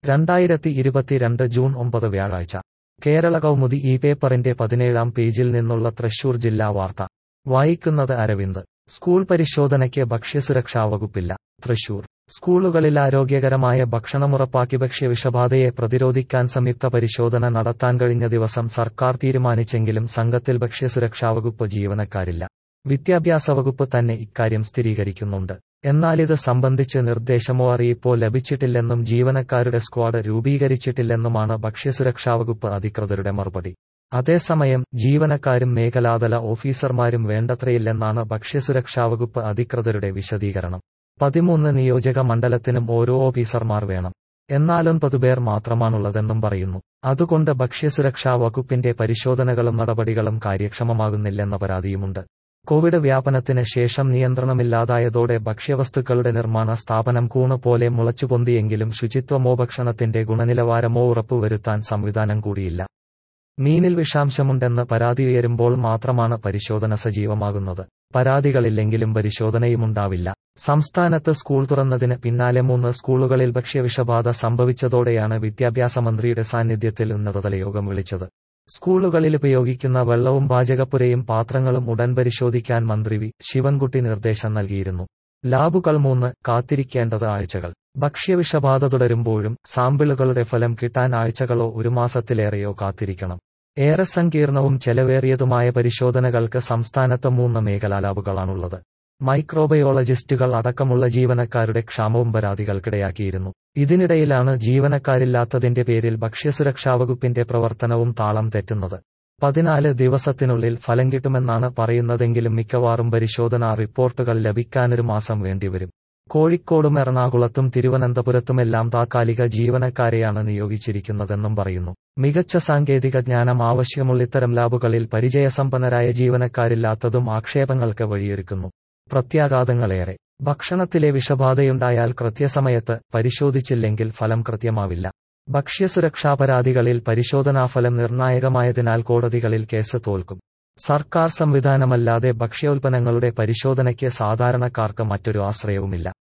രണ്ടായിരത്തി ഇരുപത്തിരണ്ട് ജൂൺ ഒമ്പത് വ്യാഴാഴ്ച കേരള കൗമുദി ഈ പേപ്പറിന്റെ പതിനേഴാം പേജിൽ നിന്നുള്ള തൃശൂർ ജില്ലാ വാർത്ത വായിക്കുന്നത് അരവിന്ദ് സ്കൂൾ പരിശോധനയ്ക്ക് ഭക്ഷ്യസുരക്ഷാ വകുപ്പില്ല തൃശൂർ സ്കൂളുകളിൽ ആരോഗ്യകരമായ ഭക്ഷണമുറപ്പാക്കി ഭക്ഷ്യവിഷബാധയെ പ്രതിരോധിക്കാൻ സംയുക്ത പരിശോധന നടത്താൻ കഴിഞ്ഞ ദിവസം സർക്കാർ തീരുമാനിച്ചെങ്കിലും സംഘത്തിൽ ഭക്ഷ്യസുരക്ഷാ വകുപ്പ് ജീവനക്കാരില്ല വിദ്യാഭ്യാസ വകുപ്പ് തന്നെ ഇക്കാര്യം സ്ഥിരീകരിക്കുന്നുണ്ട് എന്നാലിത് സംബന്ധിച്ച് നിർദ്ദേശമോ അറിയിപ്പോ ലഭിച്ചിട്ടില്ലെന്നും ജീവനക്കാരുടെ സ്ക്വാഡ് രൂപീകരിച്ചിട്ടില്ലെന്നുമാണ് ഭക്ഷ്യസുരക്ഷാ വകുപ്പ് അധികൃതരുടെ മറുപടി അതേസമയം ജീവനക്കാരും മേഖലാതല ഓഫീസർമാരും വേണ്ടത്രയില്ലെന്നാണ് ഭക്ഷ്യസുരക്ഷാ വകുപ്പ് അധികൃതരുടെ വിശദീകരണം പതിമൂന്ന് നിയോജക മണ്ഡലത്തിനും ഓരോ ഓഫീസർമാർ വേണം എന്നാലും പതുപേർ മാത്രമാണുള്ളതെന്നും പറയുന്നു അതുകൊണ്ട് ഭക്ഷ്യസുരക്ഷാ വകുപ്പിന്റെ പരിശോധനകളും നടപടികളും കാര്യക്ഷമമാകുന്നില്ലെന്ന പരാതിയുമുണ്ട് കോവിഡ് വ്യാപനത്തിന് ശേഷം നിയന്ത്രണമില്ലാതായതോടെ ഭക്ഷ്യവസ്തുക്കളുടെ നിർമ്മാണ സ്ഥാപനം കൂണ് പോലെ മുളച്ചുപൊന്തിയെങ്കിലും ശുചിത്വമോ ഭക്ഷണത്തിന്റെ ഗുണനിലവാരമോ ഉറപ്പുവരുത്താൻ സംവിധാനം കൂടിയില്ല മീനിൽ വിഷാംശമുണ്ടെന്ന് പരാതി ഉയരുമ്പോൾ മാത്രമാണ് പരിശോധന സജീവമാകുന്നത് പരാതികളില്ലെങ്കിലും പരിശോധനയുമുണ്ടാവില്ല സംസ്ഥാനത്ത് സ്കൂൾ തുറന്നതിന് പിന്നാലെ മൂന്ന് സ്കൂളുകളിൽ ഭക്ഷ്യവിഷബാധ സംഭവിച്ചതോടെയാണ് വിദ്യാഭ്യാസ മന്ത്രിയുടെ സാന്നിധ്യത്തിൽ ഉന്നതതല യോഗം വിളിച്ചത് സ്കൂളുകളിൽ ഉപയോഗിക്കുന്ന വെള്ളവും പാചകപ്പുരയും പാത്രങ്ങളും ഉടൻ പരിശോധിക്കാൻ മന്ത്രി വി ശിവൻകുട്ടി നിർദ്ദേശം നൽകിയിരുന്നു ലാബുകൾ മൂന്ന് കാത്തിരിക്കേണ്ടത് ആഴ്ചകൾ ഭക്ഷ്യവിഷബാധ തുടരുമ്പോഴും സാമ്പിളുകളുടെ ഫലം കിട്ടാൻ ആഴ്ചകളോ ഒരു മാസത്തിലേറെയോ കാത്തിരിക്കണം ഏറെ സങ്കീർണവും ചെലവേറിയതുമായ പരിശോധനകൾക്ക് സംസ്ഥാനത്ത് മൂന്ന് മേഖലാ ലാബുകളാണുള്ളത് മൈക്രോബയോളജിസ്റ്റുകൾ അടക്കമുള്ള ജീവനക്കാരുടെ ക്ഷാമവും പരാതികൾക്കിടയാക്കിയിരുന്നു ഇതിനിടയിലാണ് ജീവനക്കാരില്ലാത്തതിന്റെ പേരിൽ ഭക്ഷ്യസുരക്ഷാ വകുപ്പിന്റെ പ്രവർത്തനവും താളം തെറ്റുന്നത് പതിനാല് ദിവസത്തിനുള്ളിൽ ഫലം കിട്ടുമെന്നാണ് പറയുന്നതെങ്കിലും മിക്കവാറും പരിശോധനാ റിപ്പോർട്ടുകൾ ലഭിക്കാനൊരു മാസം വേണ്ടിവരും കോഴിക്കോടും എറണാകുളത്തും തിരുവനന്തപുരത്തുമെല്ലാം താൽക്കാലിക ജീവനക്കാരെയാണ് നിയോഗിച്ചിരിക്കുന്നതെന്നും പറയുന്നു മികച്ച സാങ്കേതിക ജ്ഞാനം ആവശ്യമുള്ള ഇത്തരം ലാബുകളിൽ പരിചയസമ്പന്നരായ ജീവനക്കാരില്ലാത്തതും ആക്ഷേപങ്ങൾക്ക് വഴിയൊരുക്കുന്നു പ്രത്യാഘാതങ്ങളേറെ ഭക്ഷണത്തിലെ വിഷബാധയുണ്ടായാൽ കൃത്യസമയത്ത് പരിശോധിച്ചില്ലെങ്കിൽ ഫലം കൃത്യമാവില്ല ഭക്ഷ്യസുരക്ഷാ പരാതികളിൽ പരിശോധനാഫലം നിർണായകമായതിനാൽ കോടതികളിൽ കേസ് തോൽക്കും സർക്കാർ സംവിധാനമല്ലാതെ ഭക്ഷ്യോൽപ്പന്നങ്ങളുടെ പരിശോധനയ്ക്ക് സാധാരണക്കാർക്ക് മറ്റൊരു ആശ്രയവുമില്ല